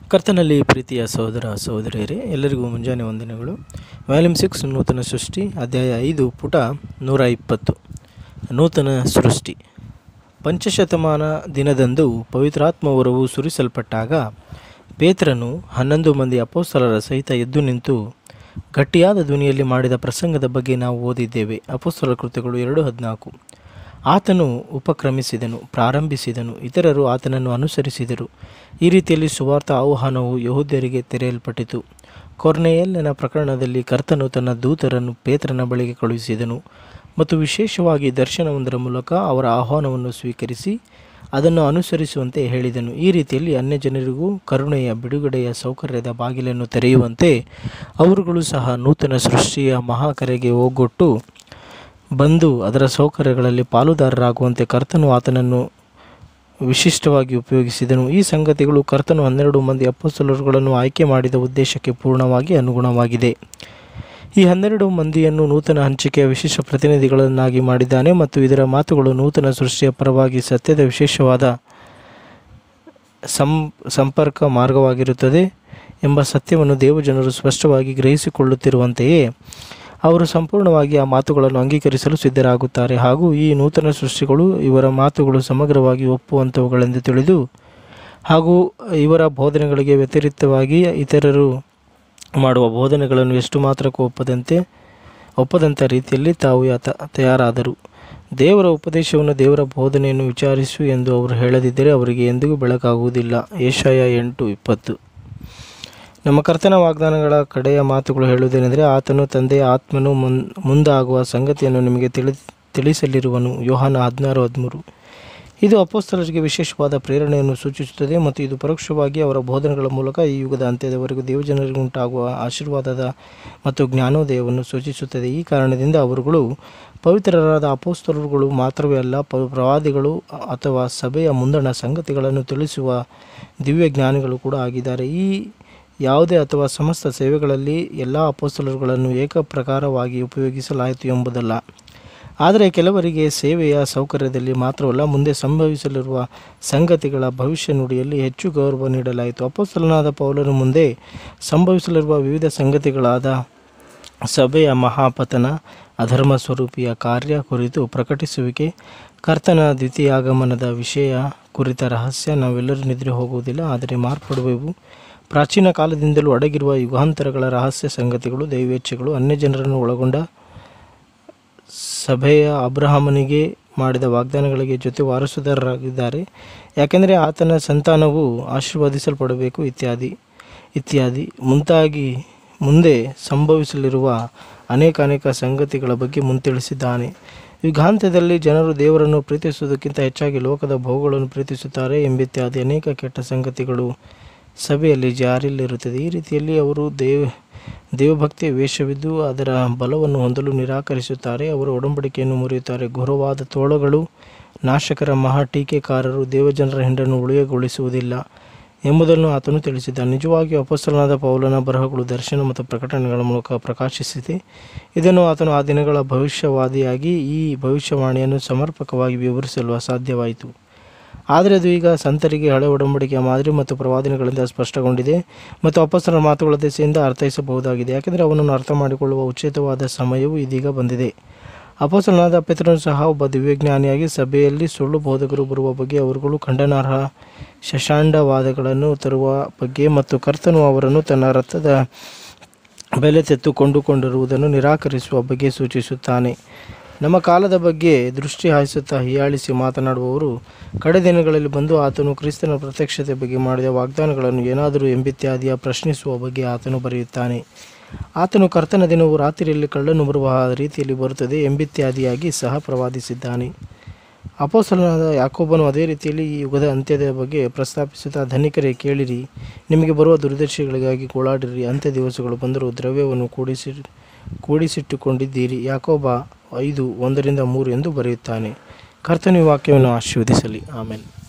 ಕರ್ತನಲ್ಲಿ ಪ್ರೀತಿಯ ಸಹೋದರ ಸಹೋದರಿಯರೇ ಎಲ್ಲರಿಗೂ ಮುಂಜಾನೆ ವಂದನೆಗಳು ವ್ಯಾಲ್ಯೂಮ್ ಸಿಕ್ಸ್ ನೂತನ ಸೃಷ್ಟಿ ಅಧ್ಯಾಯ ಐದು ಪುಟ ನೂರ ಇಪ್ಪತ್ತು ನೂತನ ಸೃಷ್ಟಿ ಪಂಚಶತಮಾನ ದಿನದಂದು ಪವಿತ್ರಾತ್ಮ ವರವು ಸುರಿಸಲ್ಪಟ್ಟಾಗ ಪೇತ್ರನು ಹನ್ನೊಂದು ಮಂದಿ ಅಪೋಸ್ತಲರ ಸಹಿತ ಎದ್ದು ನಿಂತು ಗಟ್ಟಿಯಾದ ಧ್ವನಿಯಲ್ಲಿ ಮಾಡಿದ ಪ್ರಸಂಗದ ಬಗ್ಗೆ ನಾವು ಓದಿದ್ದೇವೆ ಅಪೋಸ್ತಲ ಕೃತ್ಯಗಳು ಎರಡು ಹದಿನಾಲ್ಕು ಆತನು ಉಪಕ್ರಮಿಸಿದನು ಪ್ರಾರಂಭಿಸಿದನು ಇತರರು ಆತನನ್ನು ಅನುಸರಿಸಿದರು ಈ ರೀತಿಯಲ್ಲಿ ಸುವಾರ್ಥ ಆಹ್ವಾನವು ಯಹೂದ್ಯರಿಗೆ ತೆರೆಯಲ್ಪಟ್ಟಿತು ಕೊರ್ನೆಯಲ್ಲಿನ ಪ್ರಕರಣದಲ್ಲಿ ಕರ್ತನು ತನ್ನ ದೂತರನ್ನು ಪೇತ್ರನ ಬಳಿಗೆ ಕಳುಹಿಸಿದನು ಮತ್ತು ವಿಶೇಷವಾಗಿ ದರ್ಶನವೊಂದರ ಮೂಲಕ ಅವರ ಆಹ್ವಾನವನ್ನು ಸ್ವೀಕರಿಸಿ ಅದನ್ನು ಅನುಸರಿಸುವಂತೆ ಹೇಳಿದನು ಈ ರೀತಿಯಲ್ಲಿ ಅನ್ಯ ಜನರಿಗೂ ಕರುಣೆಯ ಬಿಡುಗಡೆಯ ಸೌಕರ್ಯದ ಬಾಗಿಲನ್ನು ತೆರೆಯುವಂತೆ ಅವರುಗಳು ಸಹ ನೂತನ ಸೃಷ್ಟಿಯ ಮಹಾಕರೆಗೆ ಹೋಗೊಟ್ಟು ಬಂದು ಅದರ ಸೌಕರ್ಯಗಳಲ್ಲಿ ಪಾಲುದಾರರಾಗುವಂತೆ ಕರ್ತನು ಆತನನ್ನು ವಿಶಿಷ್ಟವಾಗಿ ಉಪಯೋಗಿಸಿದನು ಈ ಸಂಗತಿಗಳು ಕರ್ತನು ಹನ್ನೆರಡು ಮಂದಿ ಅಪ್ಪಸ್ತಲರುಗಳನ್ನು ಆಯ್ಕೆ ಮಾಡಿದ ಉದ್ದೇಶಕ್ಕೆ ಪೂರ್ಣವಾಗಿ ಅನುಗುಣವಾಗಿದೆ ಈ ಹನ್ನೆರಡು ಮಂದಿಯನ್ನು ನೂತನ ಹಂಚಿಕೆಯ ವಿಶೇಷ ಪ್ರತಿನಿಧಿಗಳನ್ನಾಗಿ ಮಾಡಿದ್ದಾನೆ ಮತ್ತು ಇದರ ಮಾತುಗಳು ನೂತನ ಸೃಷ್ಟಿಯ ಪರವಾಗಿ ಸತ್ಯದ ವಿಶೇಷವಾದ ಸಂ ಸಂಪರ್ಕ ಮಾರ್ಗವಾಗಿರುತ್ತದೆ ಎಂಬ ಸತ್ಯವನ್ನು ದೇವಜನರು ಸ್ಪಷ್ಟವಾಗಿ ಗ್ರಹಿಸಿಕೊಳ್ಳುತ್ತಿರುವಂತೆಯೇ ಅವರು ಸಂಪೂರ್ಣವಾಗಿ ಆ ಮಾತುಗಳನ್ನು ಅಂಗೀಕರಿಸಲು ಸಿದ್ಧರಾಗುತ್ತಾರೆ ಹಾಗೂ ಈ ನೂತನ ಸೃಷ್ಟಿಗಳು ಇವರ ಮಾತುಗಳು ಸಮಗ್ರವಾಗಿ ಒಪ್ಪುವಂಥವುಗಳೆಂದು ತಿಳಿದು ಹಾಗೂ ಇವರ ಬೋಧನೆಗಳಿಗೆ ವ್ಯತಿರಿಕ್ತವಾಗಿ ಇತರರು ಮಾಡುವ ಬೋಧನೆಗಳನ್ನು ಎಷ್ಟು ಮಾತ್ರಕ್ಕೂ ಒಪ್ಪದಂತೆ ಒಪ್ಪದಂಥ ರೀತಿಯಲ್ಲಿ ತಾವು ಯಾತ ತಯಾರಾದರು ದೇವರ ಉಪದೇಶವನ್ನು ದೇವರ ಬೋಧನೆಯನ್ನು ವಿಚಾರಿಸು ಎಂದು ಅವರು ಹೇಳದಿದ್ದರೆ ಅವರಿಗೆ ಎಂದಿಗೂ ಬೆಳಕಾಗುವುದಿಲ್ಲ ಏಷಯ ಎಂಟು ಇಪ್ಪತ್ತು ನಮ್ಮ ಕರ್ತನ ವಾಗ್ದಾನಗಳ ಕಡೆಯ ಮಾತುಗಳು ಹೇಳುವುದೇನೆಂದರೆ ಆತನು ತಂದೆಯ ಆತ್ಮನು ಮುನ್ ಮುಂದಾಗುವ ಸಂಗತಿಯನ್ನು ನಿಮಗೆ ತಿಳಿ ತಿಳಿಸಲಿರುವನು ಯೋಹಾನ ಹದಿನಾರು ಹದಿಮೂರು ಇದು ಅಪೋಸ್ತಲರಿಗೆ ವಿಶೇಷವಾದ ಪ್ರೇರಣೆಯನ್ನು ಸೂಚಿಸುತ್ತದೆ ಮತ್ತು ಇದು ಪರೋಕ್ಷವಾಗಿ ಅವರ ಬೋಧನೆಗಳ ಮೂಲಕ ಈ ಯುಗದ ಅಂತ್ಯದವರೆಗೂ ದೇವಜನರಿಗೆ ಉಂಟಾಗುವ ಆಶೀರ್ವಾದದ ಮತ್ತು ಜ್ಞಾನೋದಯವನ್ನು ಸೂಚಿಸುತ್ತದೆ ಈ ಕಾರಣದಿಂದ ಅವರುಗಳು ಪವಿತ್ರರಾದ ಅಪೋಸ್ತಲರುಗಳು ಮಾತ್ರವೇ ಅಲ್ಲ ಪ ಪ್ರವಾದಿಗಳು ಅಥವಾ ಸಭೆಯ ಮುಂದಣ ಸಂಗತಿಗಳನ್ನು ತಿಳಿಸುವ ದಿವ್ಯ ಜ್ಞಾನಿಗಳು ಕೂಡ ಆಗಿದ್ದಾರೆ ಈ ಯಾವುದೇ ಅಥವಾ ಸಮಸ್ತ ಸೇವೆಗಳಲ್ಲಿ ಎಲ್ಲ ಅಪೋಸ್ತಲರುಗಳನ್ನು ಏಕಪ್ರಕಾರವಾಗಿ ಉಪಯೋಗಿಸಲಾಯಿತು ಎಂಬುದಲ್ಲ ಆದರೆ ಕೆಲವರಿಗೆ ಸೇವೆಯ ಸೌಕರ್ಯದಲ್ಲಿ ಮಾತ್ರವಲ್ಲ ಮುಂದೆ ಸಂಭವಿಸಲಿರುವ ಸಂಗತಿಗಳ ಭವಿಷ್ಯ ನುಡಿಯಲ್ಲಿ ಹೆಚ್ಚು ಗೌರವ ನೀಡಲಾಯಿತು ಅಪೋಸ್ತಲನಾದ ಪೌಲನು ಮುಂದೆ ಸಂಭವಿಸಲಿರುವ ವಿವಿಧ ಸಂಗತಿಗಳಾದ ಸಭೆಯ ಮಹಾಪತನ ಅಧರ್ಮ ಸ್ವರೂಪಿಯ ಕಾರ್ಯ ಕುರಿತು ಪ್ರಕಟಿಸುವಿಕೆ ಕರ್ತನ ದ್ವಿತೀಯಾಗಮನದ ವಿಷಯ ಕುರಿತ ರಹಸ್ಯ ನಾವೆಲ್ಲರೂ ನಿದ್ರೆ ಹೋಗುವುದಿಲ್ಲ ಆದರೆ ಮಾರ್ಪಡುವೆವು ಪ್ರಾಚೀನ ಕಾಲದಿಂದಲೂ ಅಡಗಿರುವ ಯುಗಾಂತರಗಳ ರಹಸ್ಯ ಸಂಗತಿಗಳು ದೈವೇಚ್ಛೆಗಳು ಅನ್ಯ ಜನರನ್ನು ಒಳಗೊಂಡ ಸಭೆಯ ಅಬ್ರಹಾಮನಿಗೆ ಮಾಡಿದ ವಾಗ್ದಾನಗಳಿಗೆ ಜೊತೆ ವಾರಸುದಾರರಾಗಿದ್ದಾರೆ ಯಾಕೆಂದರೆ ಆತನ ಸಂತಾನವು ಆಶೀರ್ವದಿಸಲ್ಪಡಬೇಕು ಇತ್ಯಾದಿ ಇತ್ಯಾದಿ ಮುಂತಾಗಿ ಮುಂದೆ ಸಂಭವಿಸಲಿರುವ ಅನೇಕ ಅನೇಕ ಸಂಗತಿಗಳ ಬಗ್ಗೆ ಮುಂತಿಳಿಸಿದ್ದಾನೆ ಯುಗಾಂತ್ಯದಲ್ಲಿ ಜನರು ದೇವರನ್ನು ಪ್ರೀತಿಸುವುದಕ್ಕಿಂತ ಹೆಚ್ಚಾಗಿ ಲೋಕದ ಭೋಗಗಳನ್ನು ಪ್ರೀತಿಸುತ್ತಾರೆ ಎಂಬಿತ್ಯಾದಿ ಅನೇಕ ಕೆಟ್ಟ ಸಂಗತಿಗಳು ಸಭೆಯಲ್ಲಿ ಜಾರಿಯಲ್ಲಿರುತ್ತದೆ ಈ ರೀತಿಯಲ್ಲಿ ಅವರು ದೇವ ದೇವಭಕ್ತಿಯ ವೇಷವಿದ್ದು ಅದರ ಬಲವನ್ನು ಹೊಂದಲು ನಿರಾಕರಿಸುತ್ತಾರೆ ಅವರು ಒಡಂಬಡಿಕೆಯನ್ನು ಮುರಿಯುತ್ತಾರೆ ಘೋರವಾದ ತೋಳಗಳು ನಾಶಕರ ಮಹಾ ಟೀಕೆಕಾರರು ದೇವಜನರ ಹಿಂಡನ್ನು ಉಳಿಯಗೊಳಿಸುವುದಿಲ್ಲ ಎಂಬುದನ್ನು ಆತನು ತಿಳಿಸಿದ್ದಾನೆ ನಿಜವಾಗಿಯೂ ಅಪಸ್ತಲನಾದ ಪೌಲನ ಬರಹಗಳು ದರ್ಶನ ಮತ್ತು ಪ್ರಕಟಣೆಗಳ ಮೂಲಕ ಪ್ರಕಾಶಿಸಿದೆ ಇದನ್ನು ಆತನು ಆ ದಿನಗಳ ಭವಿಷ್ಯವಾದಿಯಾಗಿ ಈ ಭವಿಷ್ಯವಾಣಿಯನ್ನು ಸಮರ್ಪಕವಾಗಿ ವಿವರಿಸಲು ಅಸಾಧ್ಯವಾಯಿತು ಆದರೆ ಅದು ಈಗ ಸಂತರಿಗೆ ಹಳೆ ಒಡಂಬಡಿಕೆಯ ಮಾದರಿ ಮತ್ತು ಪ್ರವಾದನೆಗಳಿಂದ ಸ್ಪಷ್ಟಗೊಂಡಿದೆ ಮತ್ತು ಅಪಸ್ತನ ಮಾತುಗಳ ದೆಸೆಯಿಂದ ಅರ್ಥೈಸಬಹುದಾಗಿದೆ ಯಾಕೆಂದರೆ ಅವನನ್ನು ಅರ್ಥ ಮಾಡಿಕೊಳ್ಳುವ ಉಚಿತವಾದ ಸಮಯವು ಇದೀಗ ಬಂದಿದೆ ಅಪಸ್ತನಾದ ಪೆತ್ರನು ಸಹ ಒಬ್ಬ ದಿವ್ಯಜ್ಞಾನಿಯಾಗಿ ಸಭೆಯಲ್ಲಿ ಸುಳ್ಳು ಬೋಧಕರು ಬರುವ ಬಗ್ಗೆ ಅವರುಗಳು ಖಂಡನಾರ್ಹ ಶಶಾಂಡವಾದಗಳನ್ನು ತರುವ ಬಗ್ಗೆ ಮತ್ತು ಕರ್ತನು ಅವರನ್ನು ತನ್ನ ರಥದ ಬೆಲೆ ತೆತ್ತು ಕೊಂಡುಕೊಂಡಿರುವುದನ್ನು ನಿರಾಕರಿಸುವ ಬಗ್ಗೆ ಸೂಚಿಸುತ್ತಾನೆ ನಮ್ಮ ಕಾಲದ ಬಗ್ಗೆ ದೃಷ್ಟಿ ಹಾಯಿಸುತ್ತಾ ಹೀಯಾಳಿಸಿ ಮಾತನಾಡುವವರು ಕಡೆ ದಿನಗಳಲ್ಲಿ ಬಂದು ಆತನು ಕ್ರಿಸ್ತನ ಪ್ರತ್ಯಕ್ಷತೆ ಬಗ್ಗೆ ಮಾಡಿದ ವಾಗ್ದಾನಗಳನ್ನು ಏನಾದರೂ ಎಂಬಿತ್ಯಾದಿಯ ಪ್ರಶ್ನಿಸುವ ಬಗ್ಗೆ ಆತನು ಬರೆಯುತ್ತಾನೆ ಆತನು ಕರ್ತನ ದಿನವು ರಾತ್ರಿಯಲ್ಲಿ ಕಳ್ಳನು ಬರುವ ರೀತಿಯಲ್ಲಿ ಬರುತ್ತದೆ ಎಂಬಿತ್ಯಾದಿಯಾಗಿ ಸಹ ಪ್ರವಾದಿಸಿದ್ದಾನೆ ಅಪೋಸಲನಾದ ಯಾಕೋಬನು ಅದೇ ರೀತಿಯಲ್ಲಿ ಈ ಯುಗದ ಅಂತ್ಯದ ಬಗ್ಗೆ ಪ್ರಸ್ತಾಪಿಸುತ್ತಾ ಧನಿಕರೇ ಕೇಳಿರಿ ನಿಮಗೆ ಬರುವ ದುರ್ದರ್ಶಿಗಳಿಗಾಗಿ ಗೋಳಾಡಿರಿ ಅಂತ್ಯ ದಿವಸಗಳು ಬಂದರೂ ದ್ರವ್ಯವನ್ನು ಕೂಡಿಸಿ ಕೂಡಿಸಿಟ್ಟುಕೊಂಡಿದ್ದೀರಿ ಯಾಕೋಬ ಐದು ಒಂದರಿಂದ ಮೂರು ಎಂದು ಬರೆಯುತ್ತಾನೆ ಕರ್ತನ ವಾಕ್ಯವನ್ನು ಆಶೀರ್ವದಿಸಲಿ ಆಮೇಲೆ